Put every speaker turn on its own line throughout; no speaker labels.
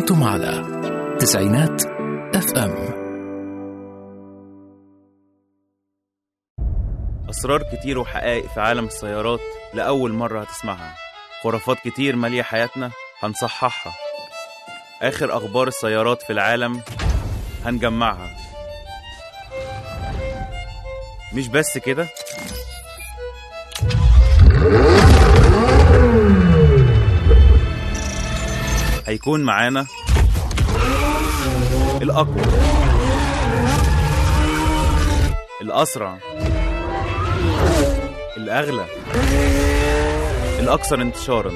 أنتم على تسعينات اف ام
أسرار كتير وحقائق في عالم السيارات لأول مرة هتسمعها خرافات كتير مالية حياتنا هنصححها آخر أخبار السيارات في العالم هنجمعها مش بس كده هيكون معانا الأقوى الأسرع الأغلى الأكثر انتشارا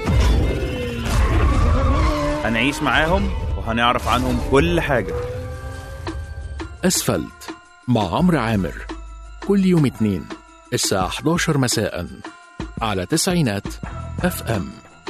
هنعيش معاهم وهنعرف عنهم كل حاجة
أسفلت مع عمرو عامر كل يوم اثنين الساعة 11 مساء على تسعينات اف ام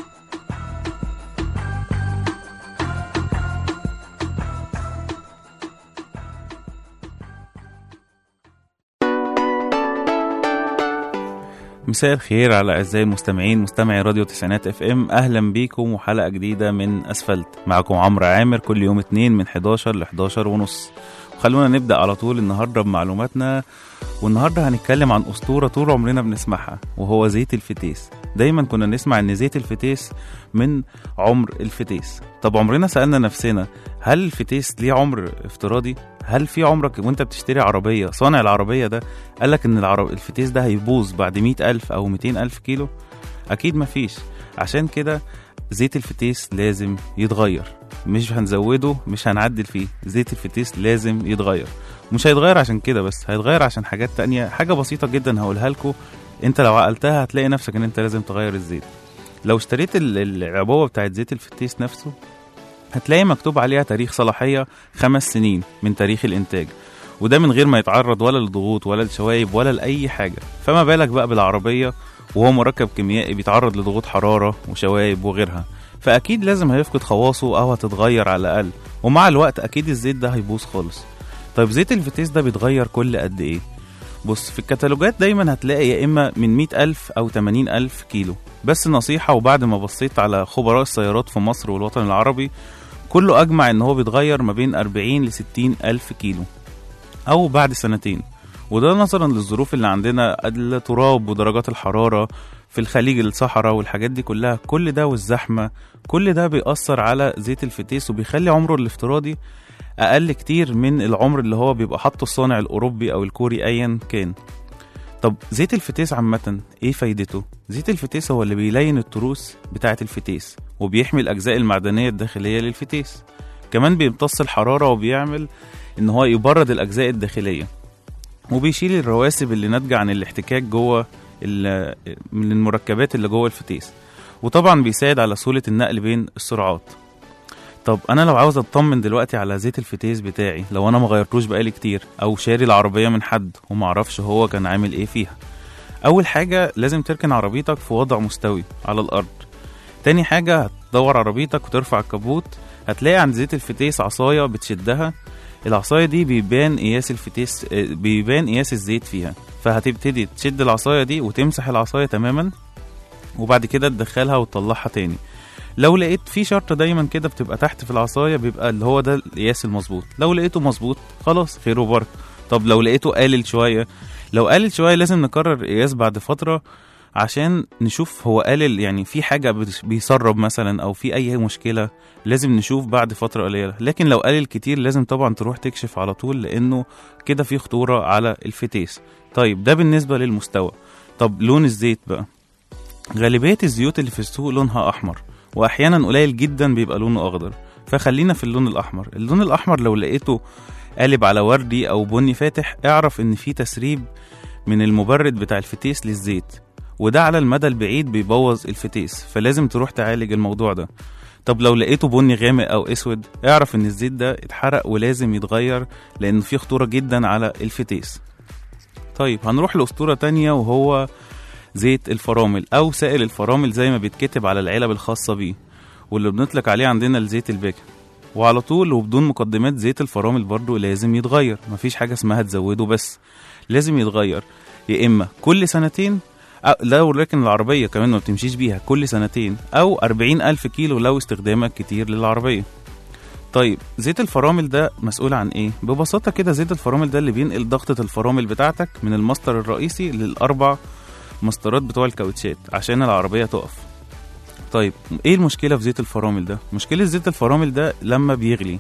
مساء الخير على أعزائي المستمعين مستمعي راديو تسعينات اف ام أهلا بيكم وحلقة جديدة من أسفلت معكم عمرو عامر كل يوم اتنين من 11 ل 11 ونص خلونا نبدأ على طول النهاردة بمعلوماتنا والنهاردة هنتكلم عن أسطورة طول عمرنا بنسمعها وهو زيت الفتيس دايما كنا نسمع ان زيت الفتيس من عمر الفتيس طب عمرنا سألنا نفسنا هل الفتيس ليه عمر افتراضي هل في عمرك وانت بتشتري عربية صانع العربية ده قالك ان العرب الفتيس ده هيبوظ بعد مئة ألف أو ميتين ألف كيلو أكيد مفيش عشان كده زيت الفتيس لازم يتغير مش هنزوده مش هنعدل فيه زيت الفتيس لازم يتغير مش هيتغير عشان كده بس هيتغير عشان حاجات تانية حاجة بسيطة جدا هقولها لكم انت لو عقلتها هتلاقي نفسك ان انت لازم تغير الزيت لو اشتريت ال- العبوة بتاعت زيت الفتيس نفسه هتلاقي مكتوب عليها تاريخ صلاحية خمس سنين من تاريخ الإنتاج وده من غير ما يتعرض ولا لضغوط ولا لشوايب ولا لأي حاجة فما بالك بقى بالعربية وهو مركب كيميائي بيتعرض لضغوط حرارة وشوايب وغيرها فأكيد لازم هيفقد خواصه أو هتتغير على الأقل ومع الوقت أكيد الزيت ده هيبوظ خالص طيب زيت الفتيس ده بيتغير كل قد إيه؟ بص في الكتالوجات دايما هتلاقي يا إما من 100 ألف أو 80 ألف كيلو بس نصيحة وبعد ما بصيت على خبراء السيارات في مصر والوطن العربي كله أجمع إن هو بيتغير ما بين 40 ل 60 ألف كيلو أو بعد سنتين وده نظرا للظروف اللي عندنا التراب ودرجات الحرارة في الخليج الصحراء والحاجات دي كلها كل ده والزحمة كل ده بيأثر على زيت الفتيس وبيخلي عمره الافتراضي أقل كتير من العمر اللي هو بيبقى حاطه الصانع الأوروبي أو الكوري أيا كان طب زيت الفتيس عامة ايه فايدته؟ زيت الفتيس هو اللي بيلين التروس بتاعة الفتيس وبيحمي الأجزاء المعدنية الداخلية للفتيس كمان بيمتص الحرارة وبيعمل إن هو يبرد الأجزاء الداخلية وبيشيل الرواسب اللي ناتجة عن الاحتكاك جوه ال- من المركبات اللي جوه الفتيس وطبعا بيساعد على سهولة النقل بين السرعات طب انا لو عاوز اطمن دلوقتي على زيت الفتيس بتاعي لو انا ما غيرتوش بقالي كتير او شاري العربيه من حد ومعرفش هو كان عامل ايه فيها اول حاجه لازم تركن عربيتك في وضع مستوي على الارض تاني حاجه هتدور عربيتك وترفع الكبوت هتلاقي عند زيت الفتيس عصايه بتشدها العصايه دي بيبان قياس الفتيس آه، بيبان قياس الزيت فيها فهتبتدي تشد العصايه دي وتمسح العصايه تماما وبعد كده تدخلها وتطلعها تاني لو لقيت في شرط دايما كده بتبقى تحت في العصايه بيبقى اللي هو ده القياس المظبوط لو لقيته مظبوط خلاص خير وبركه طب لو لقيته قالل شويه لو قالل شويه لازم نكرر القياس بعد فتره عشان نشوف هو قالل يعني في حاجه بت- بيسرب مثلا او في اي مشكله لازم نشوف بعد فتره قليله لكن لو قالل كتير لازم طبعا تروح تكشف على طول لانه كده في خطوره على الفتيس طيب ده بالنسبه للمستوى طب لون الزيت بقى غالبيه الزيوت اللي في السوق لونها احمر واحيانا قليل جدا بيبقى لونه اخضر فخلينا في اللون الاحمر اللون الاحمر لو لقيته قالب على وردي او بني فاتح اعرف ان في تسريب من المبرد بتاع الفتيس للزيت وده على المدى البعيد بيبوظ الفتيس فلازم تروح تعالج الموضوع ده طب لو لقيته بني غامق او اسود اعرف ان الزيت ده اتحرق ولازم يتغير لان فيه خطورة جدا على الفتيس طيب هنروح لأسطورة تانية وهو زيت الفرامل او سائل الفرامل زي ما بيتكتب على العلب الخاصة بيه واللي بنطلق عليه عندنا الزيت الباكن وعلى طول وبدون مقدمات زيت الفرامل برضو لازم يتغير مفيش حاجة اسمها تزوده بس لازم يتغير يا إما كل سنتين أو لو لكن العربية كمان ما بتمشيش بيها كل سنتين أو أربعين ألف كيلو لو استخدامك كتير للعربية طيب زيت الفرامل ده مسؤول عن ايه ببساطه كده زيت الفرامل ده اللي بينقل ضغطه الفرامل بتاعتك من المصدر الرئيسي للاربع مسطرات بتوع الكاوتشات عشان العربيه تقف طيب ايه المشكله في زيت الفرامل ده مشكله زيت الفرامل ده لما بيغلي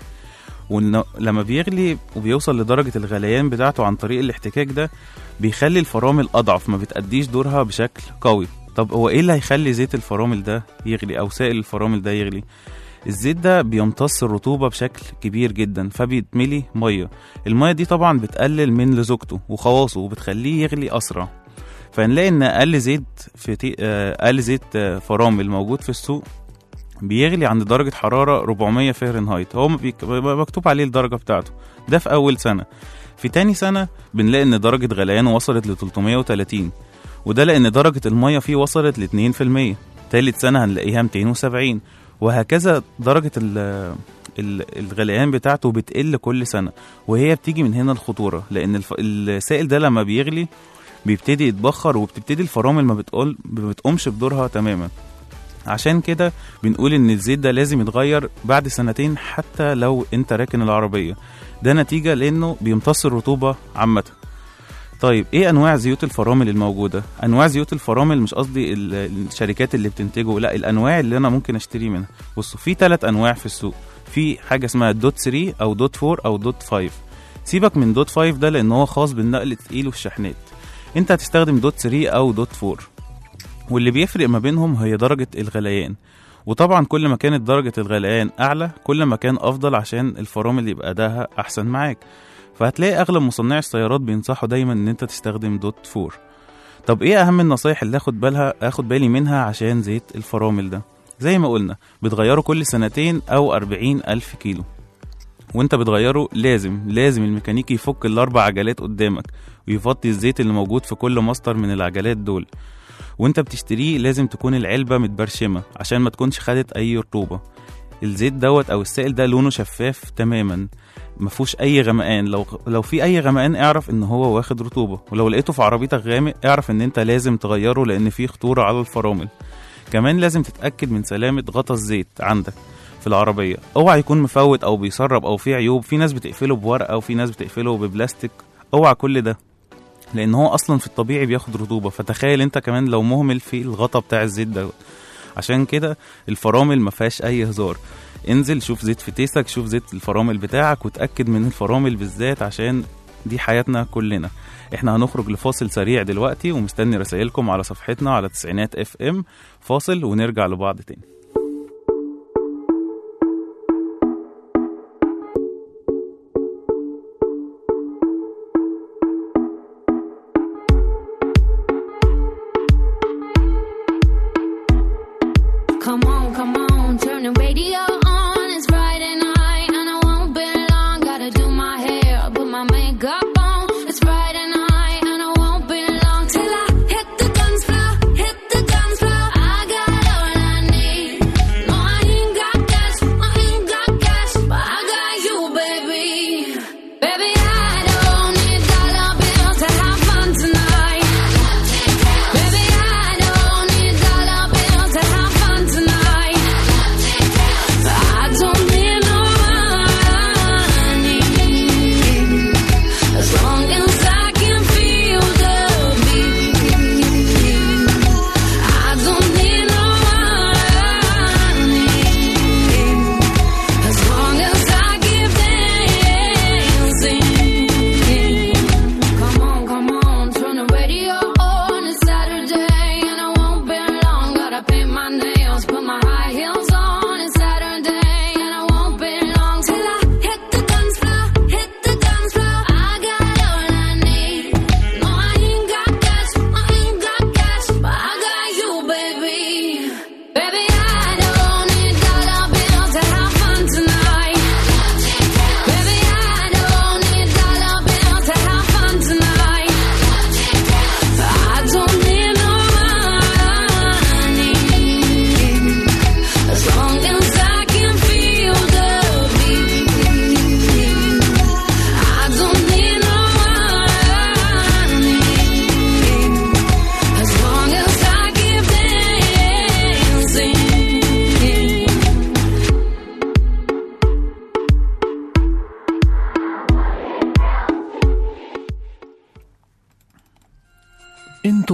ولما بيغلي وبيوصل لدرجة الغليان بتاعته عن طريق الاحتكاك ده بيخلي الفرامل أضعف ما بتأديش دورها بشكل قوي طب هو ايه اللي هيخلي زيت الفرامل ده يغلي أو سائل الفرامل ده يغلي الزيت ده بيمتص الرطوبة بشكل كبير جدا فبيتملي مية المية دي طبعا بتقلل من لزوجته وخواصه وبتخليه يغلي أسرع فنلاقي ان اقل زيت في تي... آه، اقل زيت آه، فرامل موجود في السوق بيغلي عند درجة حرارة 400 فahrenheit هو بيك- مكتوب عليه الدرجة بتاعته ده في أول سنة في تاني سنة بنلاقي إن درجة غليانه وصلت ل 330 وده لأن درجة المية فيه وصلت ل 2% تالت سنة هنلاقيها 270 وهكذا درجة ال- ال- الغليان بتاعته بتقل كل سنة وهي بتيجي من هنا الخطورة لأن الف- السائل ده لما بيغلي بيبتدي يتبخر وبتبتدي الفرامل ما بتقول ما بتقومش بدورها تماما عشان كده بنقول ان الزيت ده لازم يتغير بعد سنتين حتى لو انت راكن العربية ده نتيجة لانه بيمتص الرطوبة عامة طيب ايه انواع زيوت الفرامل الموجودة انواع زيوت الفرامل مش قصدي ال- الشركات اللي بتنتجه لا الانواع اللي انا ممكن اشتري منها بصوا في ثلاث انواع في السوق في حاجة اسمها دوت 3 او دوت 4 او دوت 5 سيبك من دوت 5 ده لان هو خاص بالنقل التقيل والشحنات انت هتستخدم دوت 3 او دوت 4 واللي بيفرق ما بينهم هي درجة الغليان وطبعا كل ما كانت درجة الغليان أعلى كل ما كان أفضل عشان الفرامل يبقى أداها أحسن معاك فهتلاقي أغلب مصنعي السيارات بينصحوا دايما إن أنت تستخدم دوت فور طب إيه أهم النصايح اللي آخد بالها آخد بالي منها عشان زيت الفرامل ده زي ما قلنا بتغيره كل سنتين أو أربعين ألف كيلو وانت بتغيره لازم لازم الميكانيكي يفك الاربع عجلات قدامك ويفضي الزيت اللي موجود في كل مصدر من العجلات دول وانت بتشتريه لازم تكون العلبة متبرشمة عشان ما تكونش خدت اي رطوبة الزيت دوت او السائل ده لونه شفاف تماما مفهوش اي غمقان لو لو في اي غمقان اعرف ان هو واخد رطوبة ولو لقيته في عربيتك غامق اعرف ان انت لازم تغيره لان فيه خطورة على الفرامل كمان لازم تتأكد من سلامة غطا الزيت عندك في العربية اوعى يكون مفوت او بيسرب او فيه عيوب في ناس بتقفله بورقة وفي ناس بتقفله ببلاستيك اوعى كل ده لان هو اصلا في الطبيعي بياخد رطوبه فتخيل انت كمان لو مهمل في الغطا بتاع الزيت ده عشان كده الفرامل ما فيهاش اي هزار انزل شوف زيت فتيسك شوف زيت الفرامل بتاعك وتاكد من الفرامل بالذات عشان دي حياتنا كلنا احنا هنخرج لفاصل سريع دلوقتي ومستني رسائلكم على صفحتنا على تسعينات اف ام فاصل ونرجع لبعض تاني
Come on, come on, turn the radio on. It's Friday night and I won't be long. Gotta do my hair, put my makeup on. It's Friday night and I won't be long till I hit the dance floor, hit the dance floor. I got all I need. No, I ain't got cash, I ain't got cash, but I got you, baby. Baby, I don't need dollar bills to have fun tonight. Baby, I don't need dollar bills to have fun tonight.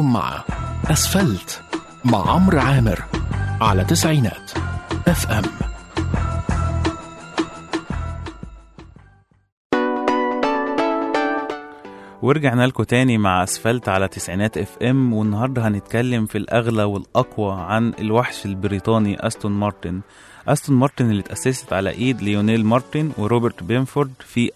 انتم مع اسفلت مع عمرو عامر على تسعينات اف ام
ورجعنا لكم تاني مع اسفلت على تسعينات اف ام والنهارده هنتكلم في الاغلى والاقوى عن الوحش البريطاني استون مارتن استون مارتن اللي اتاسست على ايد ليونيل مارتن وروبرت بينفورد في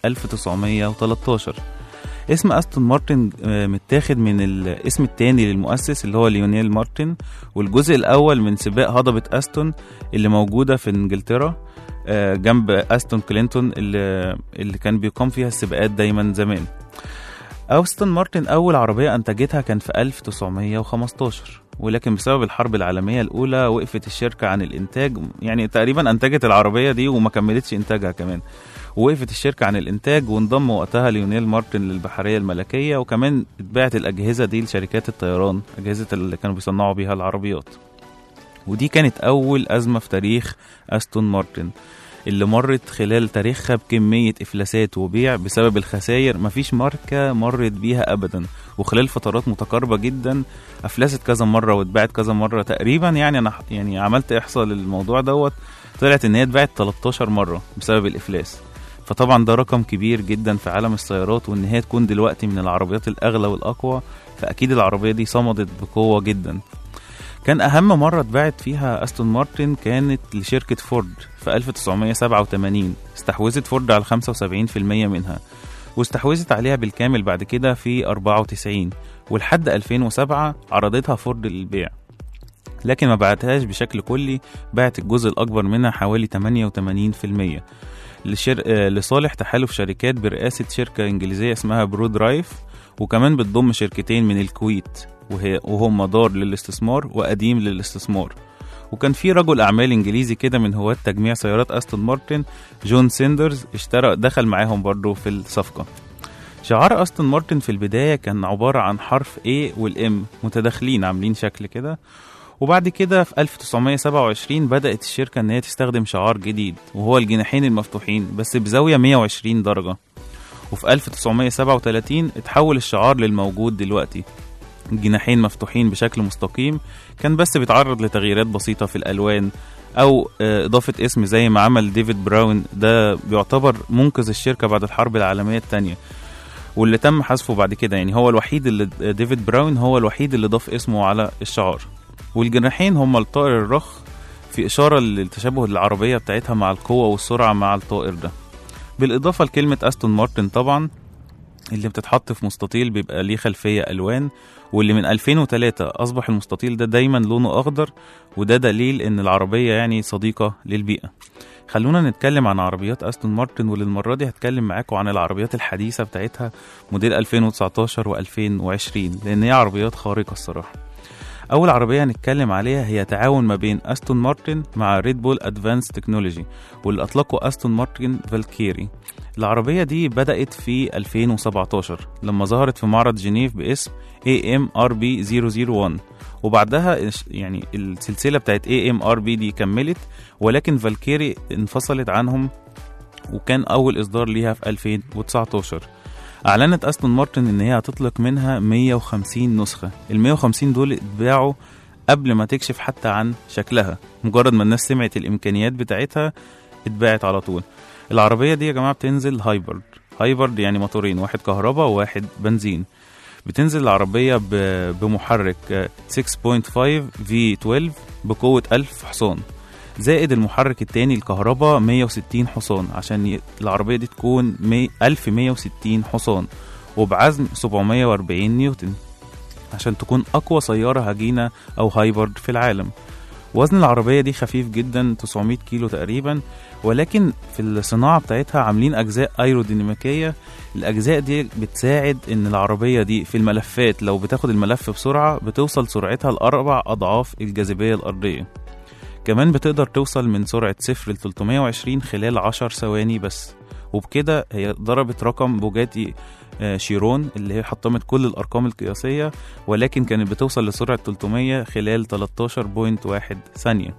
1913 اسم استون مارتن آه، متاخد من الاسم التاني للمؤسس اللي هو ليونيل مارتن والجزء الاول من سباق هضبة استون اللي موجودة في انجلترا آه، جنب استون كلينتون اللي, اللي كان بيقام فيها السباقات دايما زمان أوستون مارتن أول عربية أنتجتها كان في 1915 ولكن بسبب الحرب العالمية الأولى وقفت الشركة عن الإنتاج يعني تقريبا أنتجت العربية دي وما كملتش إنتاجها كمان وقفت الشركة عن الإنتاج وانضم وقتها ليونيل مارتن للبحرية الملكية وكمان اتباعت الأجهزة دي لشركات الطيران أجهزة اللي كانوا بيصنعوا بيها العربيات ودي كانت أول أزمة في تاريخ أستون مارتن اللي مرت خلال تاريخها بكمية إفلاسات وبيع بسبب الخسائر مفيش ماركة مرت بيها أبدا وخلال فترات متقاربة جدا أفلست كذا مرة واتباعت كذا مرة تقريبا يعني أنا يعني عملت إحصاء للموضوع دوت طلعت إن هي اتباعت 13 مرة بسبب الإفلاس فطبعا ده رقم كبير جدا في عالم السيارات وإن هي تكون دلوقتي من العربيات الأغلى والأقوى فأكيد العربية دي صمدت بقوة جدا كان أهم مرة اتباعت فيها أستون مارتن كانت لشركة فورد في 1987 استحوذت فورد على 75% منها واستحوذت عليها بالكامل بعد كده في 94 ولحد 2007 عرضتها فورد للبيع لكن ما بعتهاش بشكل كلي باعت الجزء الأكبر منها حوالي 88% لشر... آه، لصالح تحالف شركات برئاسة شركة إنجليزية اسمها برو درايف وكمان بتضم شركتين من الكويت وهي وهم دار للاستثمار وقديم للاستثمار وكان في رجل اعمال انجليزي كده من هواة تجميع سيارات استون مارتن جون سيندرز اشترى دخل معاهم برضه في الصفقه شعار استون مارتن في البدايه كان عباره عن حرف A والام متداخلين عاملين شكل كده وبعد كده في 1927 بدأت الشركة إن هي تستخدم شعار جديد وهو الجناحين المفتوحين بس بزاوية 120 درجة وفي 1937 اتحول الشعار للموجود دلوقتي الجناحين مفتوحين بشكل مستقيم كان بس بيتعرض لتغييرات بسيطة في الألوان أو آه، إضافة اسم زي ما عمل ديفيد براون ده بيعتبر منقذ الشركة بعد الحرب العالمية التانية واللي تم حذفه بعد كده يعني هو الوحيد اللي ديفيد براون هو الوحيد اللي ضاف اسمه على الشعار والجناحين هما الطائر الرخ في إشارة للتشابه العربية بتاعتها مع القوة والسرعة مع الطائر ده بالإضافة لكلمة أستون مارتن طبعا اللي بتتحط في مستطيل بيبقى ليه خلفية ألوان واللي من 2003 أصبح المستطيل ده دايما لونه أخضر وده دليل إن العربية يعني صديقة للبيئة خلونا نتكلم عن عربيات أستون مارتن وللمرة دي هتكلم معاكم عن العربيات الحديثة بتاعتها موديل 2019 و2020 لأن هي عربيات خارقة الصراحة أول عربية هنتكلم عليها هي تعاون ما بين أستون مارتن مع ريد بول أدفانس تكنولوجي واللي أطلقوا أستون مارتن فالكيري العربية دي بدأت في 2017 لما ظهرت في معرض جنيف باسم AMRB 001 وبعدها إش- يعني السلسلة بتاعت AMRB دي كملت ولكن فالكيري انفصلت عنهم وكان أول إصدار ليها في 2019 أعلنت أستون مارتن إن هي هتطلق منها 150 نسخة ال 150 دول اتباعوا قبل ما تكشف حتى عن شكلها مجرد ما الناس سمعت الإمكانيات بتاعتها اتباعت على طول العربية دي يا جماعة بتنزل هايبرد هايبرد يعني موتورين واحد كهرباء وواحد بنزين بتنزل العربية ب- بمحرك آه، 6.5 V12 بقوة 1000 حصان زائد المحرك التاني الكهرباء 160 حصان عشان ي- العربية دي تكون مي- 1160 حصان وبعزم 740 نيوتن عشان تكون أقوى سيارة هجينة أو هايبرد في العالم وزن العربية دي خفيف جدا 900 كيلو تقريبا ولكن في الصناعة بتاعتها عاملين أجزاء أيروديناميكية الأجزاء دي بتساعد إن العربية دي في الملفات لو بتاخد الملف بسرعة بتوصل سرعتها لأربع أضعاف الجاذبية الأرضية كمان بتقدر توصل من سرعة صفر ل 320 خلال 10 ثواني بس وبكده هي ضربت رقم بوجاتي آه، شيرون اللي هي حطمت كل الأرقام القياسية ولكن كانت بتوصل لسرعة 300 خلال 13.1 ثانية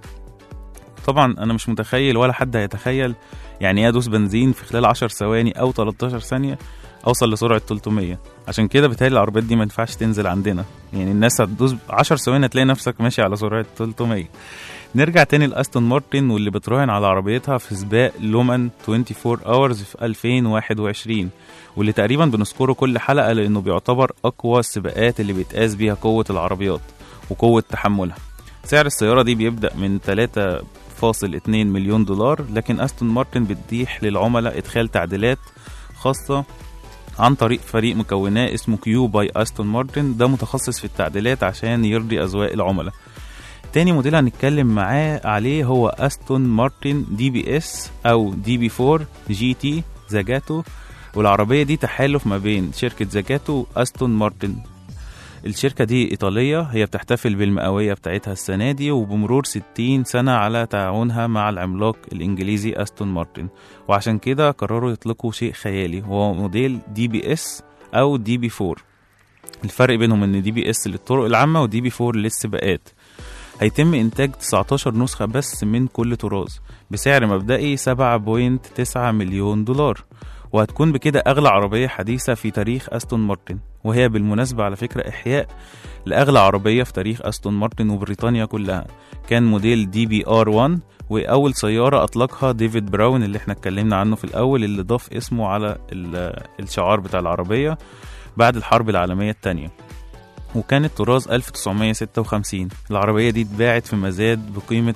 طبعا أنا مش متخيل ولا حد هيتخيل يعني ايه ادوس بنزين في خلال 10 ثواني أو 13 ثانية اوصل لسرعه 300 عشان كده بتهيألي العربيات دي ما ينفعش تنزل عندنا يعني الناس هتدوس 10 ثواني هتلاقي نفسك ماشي على سرعه 300 نرجع تاني لاستون مارتن واللي بتراهن على عربيتها في سباق لومان 24 اورز في 2021 واللي تقريبا بنذكره كل حلقه لانه بيعتبر اقوى السباقات اللي بيتقاس بيها قوه العربيات وقوه تحملها سعر السياره دي بيبدا من 3.2 مليون دولار لكن استون مارتن بتتيح للعملاء ادخال تعديلات خاصه عن طريق فريق مكوناه اسمه كيو باي استون مارتن ده متخصص في التعديلات عشان يرضي اذواق العملاء تاني موديل هنتكلم معاه عليه هو استون مارتن دي بي اس او دي بي 4 جي تي زاجاتو والعربية دي تحالف ما بين شركة زاجاتو وأستون مارتن الشركة دي إيطالية هي بتحتفل بالمئوية بتاعتها السنة دي وبمرور 60 سنة على تعاونها مع العملاق الإنجليزي أستون مارتن وعشان كده قرروا يطلقوا شيء خيالي وهو موديل دي بي اس أو دي بي 4 الفرق بينهم ان دي بي اس للطرق العامة ودي بي 4 للسباقات هيتم إنتاج 19 نسخة بس من كل طراز بسعر مبدئي 7.9 مليون دولار وهتكون بكده أغلى عربية حديثة في تاريخ أستون مارتن وهي بالمناسبة على فكرة إحياء لأغلى عربية في تاريخ أستون مارتن وبريطانيا كلها كان موديل دي بي ار 1 وأول سيارة أطلقها ديفيد براون اللي احنا اتكلمنا عنه في الأول اللي ضاف اسمه على ال- الشعار بتاع العربية بعد الحرب العالمية التانية وكانت طراز 1956 العربية دي اتباعت في مزاد بقيمة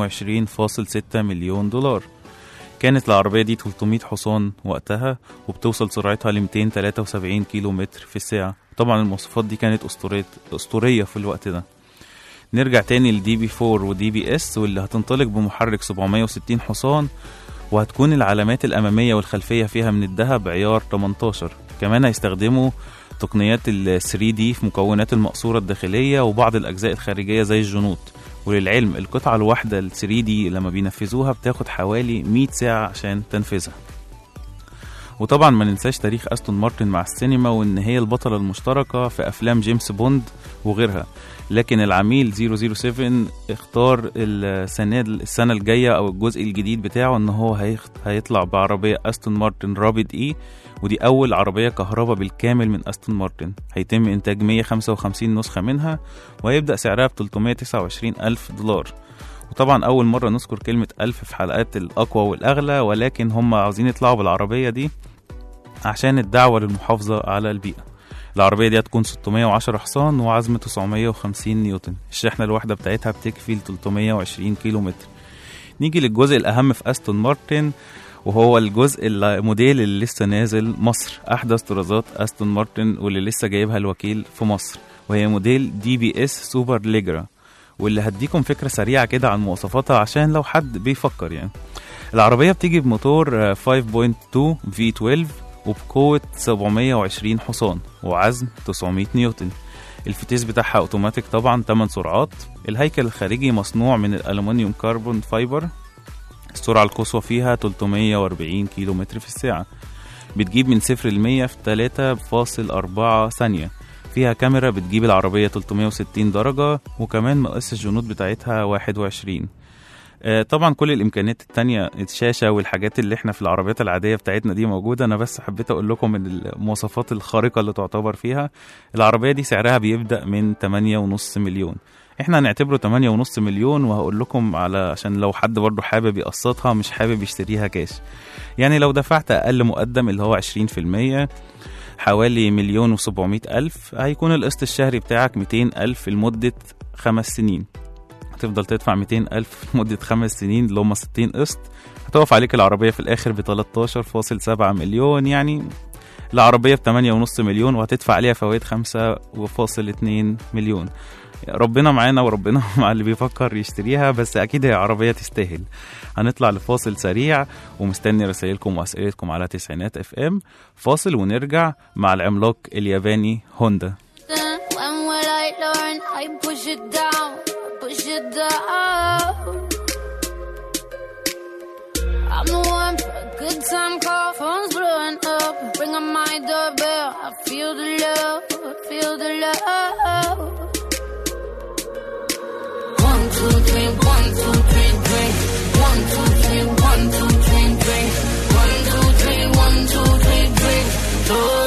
22.6 مليون دولار كانت العربية دي 300 حصان وقتها وبتوصل سرعتها ل 273 كيلو متر في الساعة طبعا المواصفات دي كانت أسطورية أسطورية في الوقت ده نرجع تاني لدي بي 4 ودي بي اس واللي هتنطلق بمحرك 760 حصان وهتكون العلامات الأمامية والخلفية فيها من الذهب عيار 18 كمان هيستخدموا تقنيات ال 3 دي في مكونات المقصورة الداخلية وبعض الأجزاء الخارجية زي الجنوط وللعلم القطعة الواحدة ال 3 دي لما بينفذوها بتاخد حوالي 100 ساعة عشان تنفذها وطبعا ما ننساش تاريخ استون مارتن مع السينما وان هي البطلة المشتركة في افلام جيمس بوند وغيرها لكن العميل 007 اختار السنة السنة الجاية او الجزء الجديد بتاعه ان هو هيخت... هيطلع بعربية استون مارتن رابيد اي ودي اول عربية كهرباء بالكامل من استون مارتن هيتم انتاج 155 نسخة منها وهيبدأ سعرها ب 329 ألف دولار وطبعا أول مرة نذكر كلمة ألف في حلقات الأقوى والأغلى ولكن هم عاوزين يطلعوا بالعربية دي عشان الدعوة للمحافظة على البيئة العربية دي هتكون 610 حصان وعزم 950 نيوتن الشحنة الواحدة بتاعتها بتكفي ل 320 كيلو متر نيجي للجزء الأهم في أستون مارتن وهو الجزء الموديل اللي لسه نازل مصر أحدث طرازات أستون مارتن واللي لسه جايبها الوكيل في مصر وهي موديل دي بي اس سوبر ليجرا واللي هديكم فكرة سريعة كده عن مواصفاتها عشان لو حد بيفكر يعني العربية بتيجي بموتور آه، 5.2 V12 وبقوة 720 حصان وعزم 900 نيوتن الفتيس بتاعها اوتوماتيك طبعا 8 سرعات الهيكل الخارجي مصنوع من الالومنيوم كربون فايبر السرعة القصوى فيها 340 كيلو متر في الساعة بتجيب من صفر ل 100 في 3.4 ثانية فيها كاميرا بتجيب العربية 360 درجة وكمان مقاس الجنود بتاعتها 21 آه، طبعا كل الامكانيات التانية الشاشة والحاجات اللي احنا في العربيات العادية بتاعتنا دي موجودة انا بس حبيت اقول لكم من المواصفات الخارقة اللي تعتبر فيها العربية دي سعرها بيبدأ من 8.5 مليون احنا هنعتبره 8.5 مليون وهقول لكم على عشان لو حد برضه حابب يقسطها مش حابب يشتريها كاش يعني لو دفعت اقل مقدم اللي هو 20% حوالي مليون وسبعمائة ألف هيكون القسط الشهري بتاعك 200 ألف لمدة خمس سنين هتفضل تدفع 200 ألف لمدة خمس سنين اللي هم 60 قسط هتقف عليك العربية في الآخر ب 13.7 مليون يعني العربية ب 8.5 مليون وهتدفع عليها فوائد 5.2 مليون ربنا معانا وربنا مع اللي بيفكر يشتريها بس أكيد هي عربية تستاهل هنطلع لفاصل سريع ومستني رسائلكم وأسئلتكم على تسعينات اف ام فاصل ونرجع مع العملاق الياباني هوندا
When will I learn? I push it down, push it down. I'm the one for a good time call, phone's blowing up. Ring on my doorbell, I feel the love, feel the love. One, two, three, one, two, three, drink. One, two, three, one, two, three, drink. One, two, three, one, two, three, drink. Two.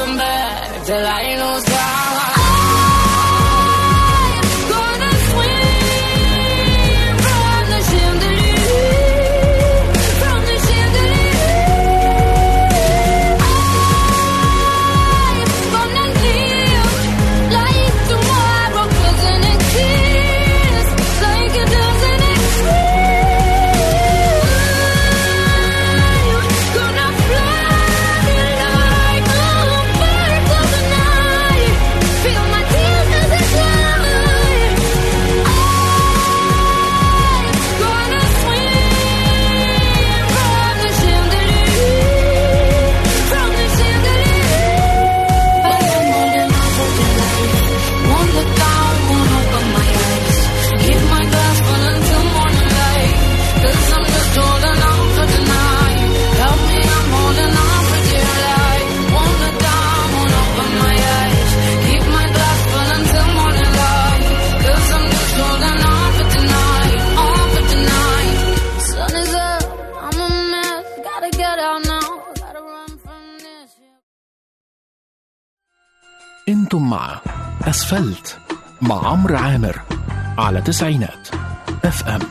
انتم مع اسفلت مع عمرو عامر على تسعينات اف ام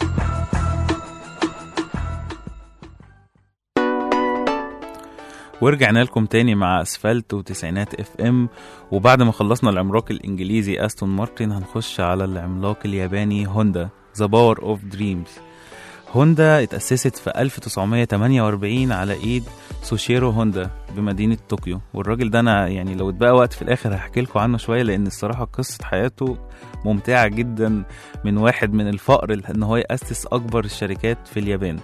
ورجعنا لكم تاني مع اسفلت وتسعينات اف ام وبعد ما خلصنا العملاق الانجليزي استون مارتن هنخش على العملاق الياباني هوندا ذا باور اوف دريمز هوندا اتأسست في 1948 على ايد سوشيرو هوندا بمدينة طوكيو والراجل ده انا يعني لو اتبقى وقت في الاخر هحكي لكم عنه شوية لان الصراحة قصة حياته ممتعة جدا من واحد من الفقر ان هو يأسس اكبر الشركات في اليابان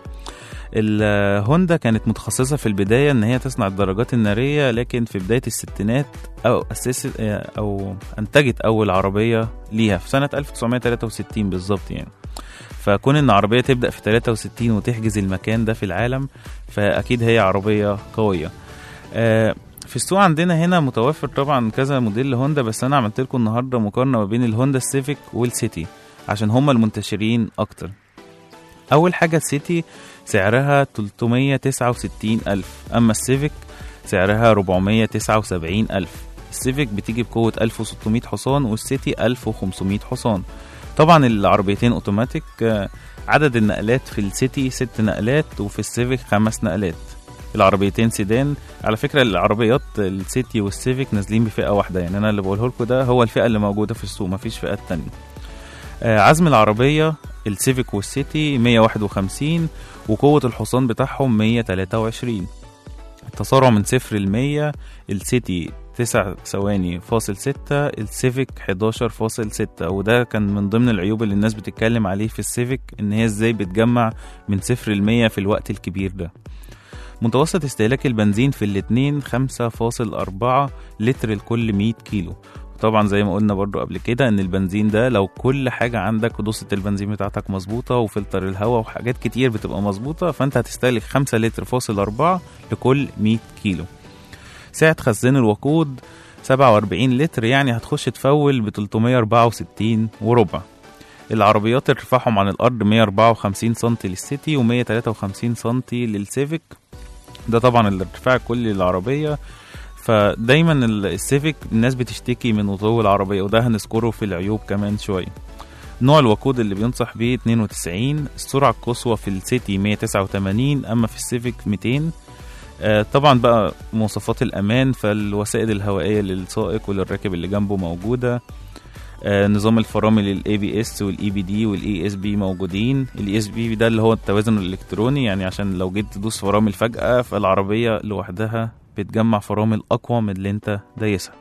الهوندا كانت متخصصة في البداية إن هي تصنع الدراجات النارية لكن في بداية الستينات أو أسست أو أنتجت أول عربية ليها في سنة 1963 بالظبط يعني فكون إن عربية تبدأ في 63 وتحجز المكان ده في العالم فأكيد هي عربية قوية آه، في السوق عندنا هنا متوفر طبعا كذا موديل هوندا بس أنا عملت لكم النهاردة مقارنة ما بين الهوندا السيفيك والسيتي عشان هما المنتشرين أكتر أول حاجة السيتي سعرها 369 ألف أما السيفيك سعرها 479 ألف السيفيك بتيجي بقوة 1600 حصان والسيتي 1500 حصان طبعا العربيتين اوتوماتيك آه، عدد النقلات في السيتي ست نقلات وفي السيفيك خمس نقلات العربيتين سيدان على فكرة العربيات السيتي والسيفيك نازلين بفئة واحدة يعني أنا اللي بقوله لكم ده هو الفئة اللي موجودة في السوق مفيش فئات تانية آه، عزم العربية السيفيك والسيتي 151 وقوة الحصان بتاعهم 123 التسارع من صفر ل 100 السيتي 9 ثواني فاصل 6 السيفيك 11 فاصل 6 وده كان من ضمن العيوب اللي الناس بتتكلم عليه في السيفيك ان هي ازاي بتجمع من صفر ل 100 في الوقت الكبير ده متوسط استهلاك البنزين في الاتنين 5.4 لتر لكل 100 كيلو طبعا زي ما قلنا برضو قبل كده ان البنزين ده لو كل حاجة عندك ودوسة البنزين بتاعتك مظبوطة وفلتر الهواء وحاجات كتير بتبقى مظبوطة فانت هتستهلك 5 لتر فاصل 4 لكل 100 كيلو سعة خزان الوقود 47 لتر يعني هتخش تفول ب 364 وربع العربيات ارتفاعهم عن الارض 154 سم للسيتي و153 سم للسيفيك ده طبعا الارتفاع الكلي للعربية فدايما ال- السيفيك الناس بتشتكي من وطو العربية وده هنذكره في العيوب كمان شوية نوع الوقود اللي بينصح بيه 92 السرعة القصوى في السيتي 189 أما في السيفيك 200 آه، طبعا بقى مواصفات الأمان فالوسائد الهوائية للسائق وللراكب اللي جنبه موجودة آه، نظام الفرامل الاي بي اس والاي بي دي والاي اس بي موجودين الاي اس بي ده اللي هو التوازن الالكتروني يعني عشان لو جيت تدوس فرامل فجأة فالعربية لوحدها بتجمع فرامل اقوى من اللي انت دايسها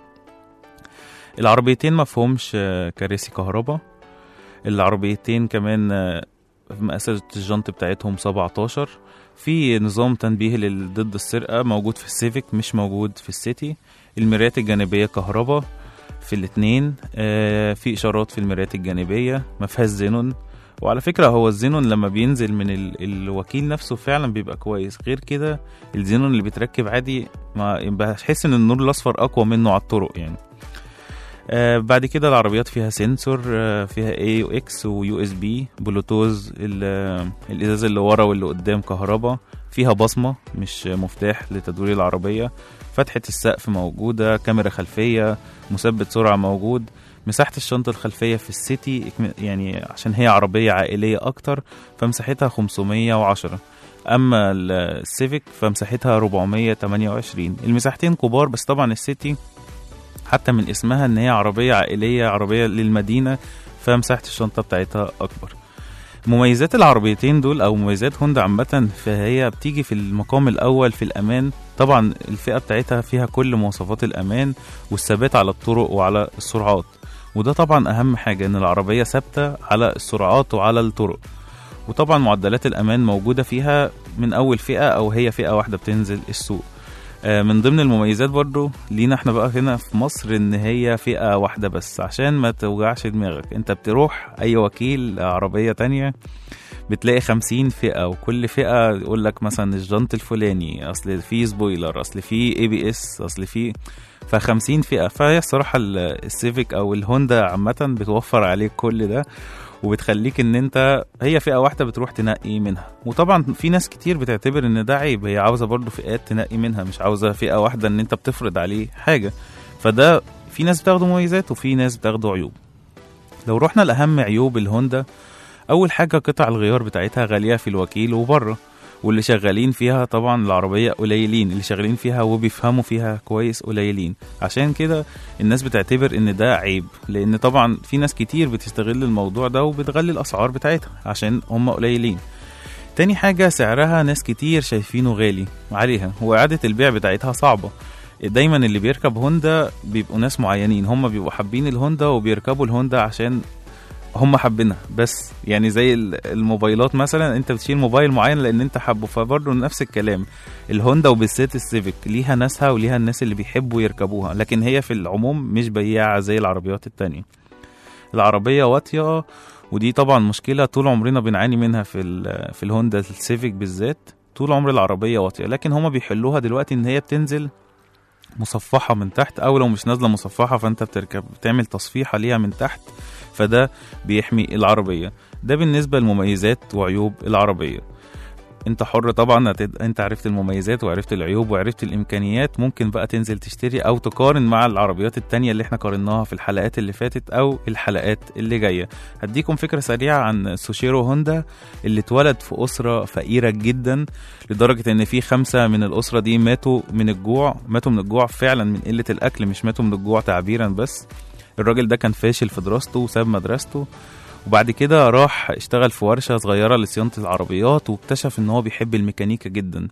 العربيتين مفهومش آه، كراسي كهرباء العربيتين كمان آه، مقاسات الجنط بتاعتهم 17 في نظام تنبيه لل- ضد السرقة موجود في السيفيك مش موجود في السيتي المرايات الجانبية كهرباء في الاتنين آه في إشارات في المرايات الجانبية مفيهاش زينون وعلى فكرة هو الزينون لما بينزل من ال... الوكيل نفسه فعلا بيبقى كويس غير كده الزينون اللي بيتركب عادي ما بحس ان النور الاصفر اقوى منه على الطرق يعني آه بعد كده العربيات فيها سنسور آه فيها اي واكس ويو اس بي بلوتوز ال- آه، الازاز اللي ورا واللي قدام كهرباء فيها بصمه مش مفتاح لتدوير العربيه فتحه السقف موجوده كاميرا خلفيه مثبت سرعه موجود مساحة الشنطة الخلفية في السيتي إكم- يعني عشان هي عربية عائلية أكتر فمساحتها 510 أما ال- السيفيك فمساحتها 428 المساحتين كبار بس طبعا السيتي حتى من اسمها ان هي عربية عائلية عربية للمدينة فمساحة الشنطة بتاعتها أكبر مميزات العربيتين دول أو مميزات هوندا عامة فهي بتيجي في المقام الأول في الأمان طبعا الفئة بتاعتها فيها كل مواصفات الأمان والثبات على الطرق وعلى السرعات وده طبعا أهم حاجة إن العربية ثابتة على السرعات وعلى الطرق وطبعا معدلات الأمان موجودة فيها من أول فئة أو هي فئة واحدة بتنزل السوق آه، من ضمن المميزات برضو لينا احنا بقى هنا في مصر ان هي فئة واحدة بس عشان ما توجعش دماغك انت بتروح اي وكيل عربية تانية بتلاقي خمسين فئة وكل فئة يقول لك مثلا الجنط الفلاني اصل في سبويلر اصل في اي بي اس اصل في فخمسين فئة فهي الصراحة ال- السيفيك او الهوندا عامة بتوفر عليك كل ده وبتخليك ان انت هي فئه واحده بتروح تنقي منها وطبعا في ناس كتير بتعتبر ان ده عيب هي عاوزه برضو فئات تنقي منها مش عاوزه فئه واحده ان انت بتفرض عليه حاجه فده في ناس بتاخده مميزات وفي ناس بتاخده عيوب لو رحنا لأهم عيوب الهوندا أول حاجة قطع الغيار بتاعتها غالية في الوكيل وبره واللي شغالين فيها طبعا العربية قليلين اللي شغالين فيها وبيفهموا فيها كويس قليلين عشان كده الناس بتعتبر ان ده عيب لان طبعا في ناس كتير بتستغل الموضوع ده وبتغلي الاسعار بتاعتها عشان هم قليلين تاني حاجة سعرها ناس كتير شايفينه غالي عليها وإعادة البيع بتاعتها صعبة دايما اللي بيركب هوندا بيبقوا ناس معينين هم بيبقوا حابين الهوندا وبيركبوا الهوندا عشان هم حابينها بس يعني زي ال- الموبايلات مثلا انت بتشيل موبايل معين لان انت حابه فبرضه نفس الكلام الهوندا وبالذات السيفيك ليها ناسها وليها الناس اللي بيحبوا يركبوها لكن هي في العموم مش بياعة زي العربيات التانية العربية واطية ودي طبعا مشكلة طول عمرنا بنعاني منها في ال- في الهوندا السيفيك بالذات طول عمر العربية واطية لكن هما بيحلوها دلوقتي ان هي بتنزل مصفحة من تحت او لو مش نازلة مصفحة فانت بتركب بتعمل تصفيحة ليها من تحت فده بيحمي العربية ده بالنسبة لمميزات وعيوب العربية انت حر طبعا هتد... انت عرفت المميزات وعرفت العيوب وعرفت الامكانيات ممكن بقى تنزل تشتري او تقارن مع العربيات التانية اللي احنا قارناها في الحلقات اللي فاتت او الحلقات اللي جاية هديكم فكرة سريعة عن سوشيرو هوندا اللي اتولد في اسرة فقيرة جدا لدرجة ان في خمسة من الاسرة دي ماتوا من الجوع ماتوا من الجوع فعلا من قلة الاكل مش ماتوا من الجوع تعبيرا بس الراجل ده كان فاشل في دراسته وساب مدرسته وبعد كده راح اشتغل في ورشة صغيرة لصيانة العربيات واكتشف ان هو بيحب الميكانيكا جدا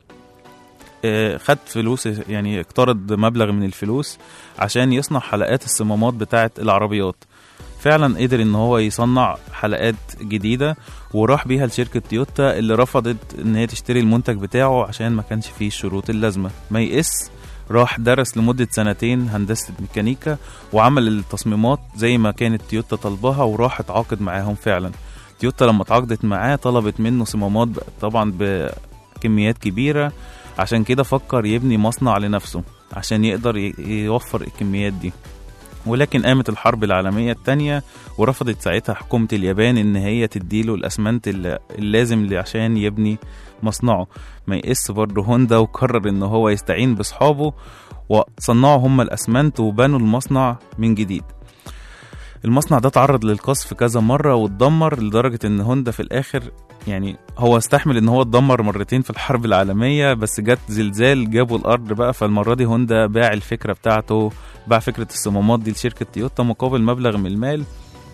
آه، خد فلوس يعني اقترض مبلغ من الفلوس عشان يصنع حلقات الصمامات بتاعة العربيات فعلا قدر ان هو يصنع حلقات جديدة وراح بيها لشركة تويوتا اللي رفضت ان هي تشتري المنتج بتاعه عشان ما كانش فيه الشروط اللازمة ما يقس راح درس لمدة سنتين هندسة ميكانيكا وعمل التصميمات زي ما كانت تويوتا طلبها وراح اتعاقد معاهم فعلا تويوتا لما اتعاقدت معاه طلبت منه صمامات ب- طبعا بكميات كبيرة عشان كده فكر يبني مصنع لنفسه عشان يقدر ي- يوفر الكميات دي ولكن قامت الحرب العالمية التانية ورفضت ساعتها حكومة اليابان إن هي تديله الأسمنت الل- اللازم ل- عشان يبني مصنعه ما يقس برضه هوندا وقرر إن هو يستعين بأصحابه وصنعوا هم الأسمنت وبنوا المصنع من جديد المصنع ده تعرض للقصف كذا مرة واتدمر لدرجة ان هوندا في الاخر يعني هو استحمل ان هو اتدمر مرتين في الحرب العالمية بس جت زلزال جابوا الارض بقى فالمرة دي هوندا باع الفكرة بتاعته باع فكرة الصمامات دي لشركة تويوتا مقابل مبلغ من المال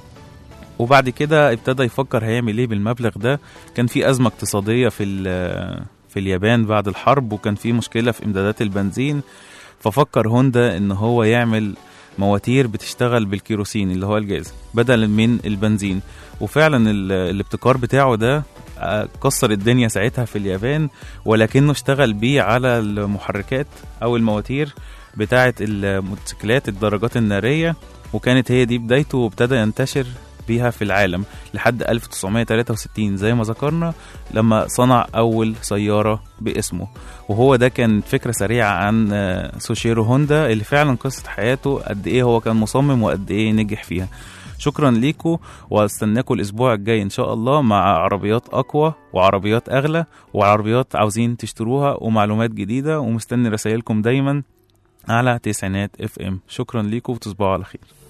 وبعد كده ابتدى يفكر هيعمل ايه بالمبلغ ده كان في ازمة اقتصادية في ال- في اليابان بعد الحرب وكان في مشكلة في امدادات البنزين ففكر هوندا ان هو يعمل مواتير بتشتغل بالكيروسين اللي هو الجاز بدلا من البنزين وفعلا ال- الابتكار بتاعه ده آه، كسر الدنيا ساعتها في اليابان ولكنه اشتغل بيه على المحركات او المواتير بتاعه الموتوسيكلات الدراجات الناريه وكانت هي دي بدايته وابتدى ينتشر بيها في العالم لحد 1963 زي ما ذكرنا لما صنع أول سيارة باسمه وهو ده كان فكرة سريعة عن آه، سوشيرو هوندا اللي فعلا قصة حياته قد إيه هو كان مصمم وقد إيه نجح فيها شكرا ليكم واستناكم الاسبوع الجاي ان شاء الله مع عربيات اقوى وعربيات اغلى وعربيات عاوزين تشتروها ومعلومات جديده ومستني رسائلكم دايما على تسعينات اف ام شكرا ليكم وتصبحوا على خير